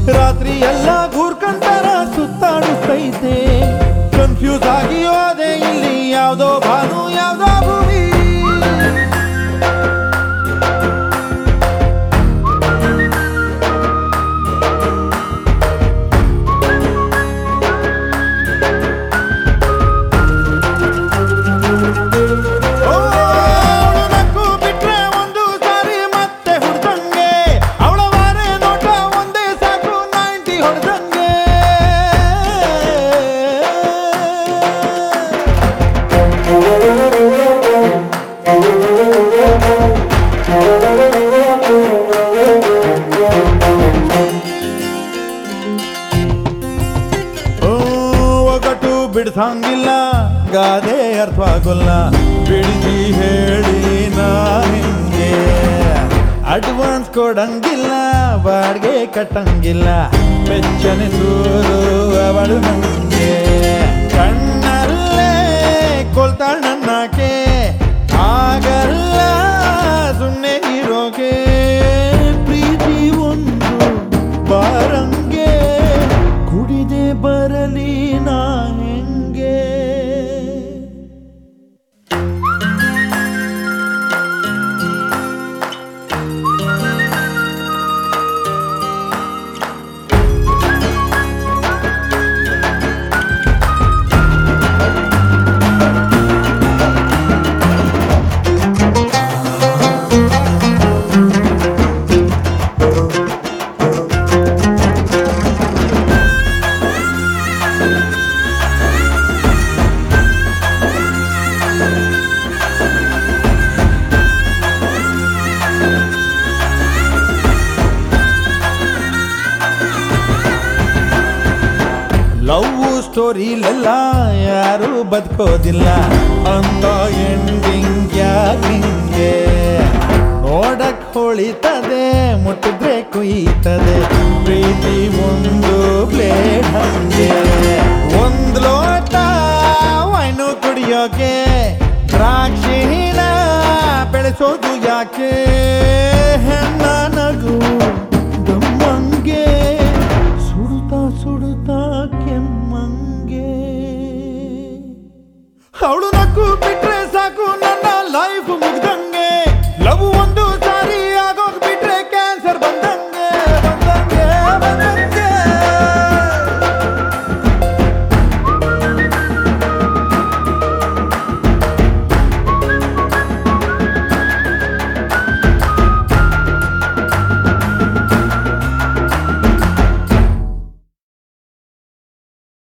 ರಾತ್ರಿ ಎಲ್ಲ ಘೂರ್ಕಂತರ ಸುತ್ತಾಡಿಸ್ತೈತೆ ಕನ್ಫ್ಯೂಸ್ ಆಗಿ ಹೋದೆ ಇಲ್ಲಿ ಯಾವ್ದೋ ಭಾನು ಯಾವ್ದೋ ಭೂಮಿ ಓ, ಅವ್ಳು ನಕ್ಕು ಬಿಟ್ರೆ ಒಂದು ಸಾರಿ ಮತ್ತೆ ಹುಡ್ದಂಗೆ ಅವಳ ವಾರೆ ನೋಟ ಒಂದೇ ಸಾಕು ನೈಂಟಿ ಹೊಡ್ದಂಗೆ ಓ, ಒಗಟು ಬಿಡ್ಸಂಗಿಲ್ಲ ಗಾದೆ ಅರ್ಥವಾಗಲ್ಲ ಬಿಡಿಸಿ ಹೇಳಿ ನಾ ಹಿಂಗೆ ಅಡ್ವಾನ್ಸ್ ಕೊಡಂಗಿಲ್ಲ ಬಾಡಿಗೆ ಕಟ್ಟಂಗಿಲ್ಲ ಬೆಚ್ಚನೆ ಸೂರು ಅವಳು ನಂಗೆ ಕಣ್ಣಲ್ಲೇ ಕೊಲ್ತಾಳ ನನ್ನಕೆ ಆಗಲ್ಲ ಸುಮ್ಮನೆ ಇರೋಕೆ ಪ್ರೀತಿ ಒಂದು ಬಾರಂಗೆ ಕುಡಿದೆ ಬರಲಿ ನಾ ಹೆಂಗೆ ಲವ್ ಸ್ಟೋರಿಲೆಲ್ಲ ಯಾರು ಬದುಕೋದಿಲ್ಲ ಅಂತ ಎಂಡಿಂಗ್ ಯಾಕಿಂಗೆ ನೋಡಕ್ ಹೊಳಿತದೆ ಮುಟ್ಟಿದ್ರೆ ಕುಯ್ತದೆ ಪ್ರೀತಿ ಒಂದು ಬ್ಲೇಡ್ ಹಂಗೆ ಒಂದ್ ಲೋಟ ವೈನು ಕುಡಿಯೋಕೆ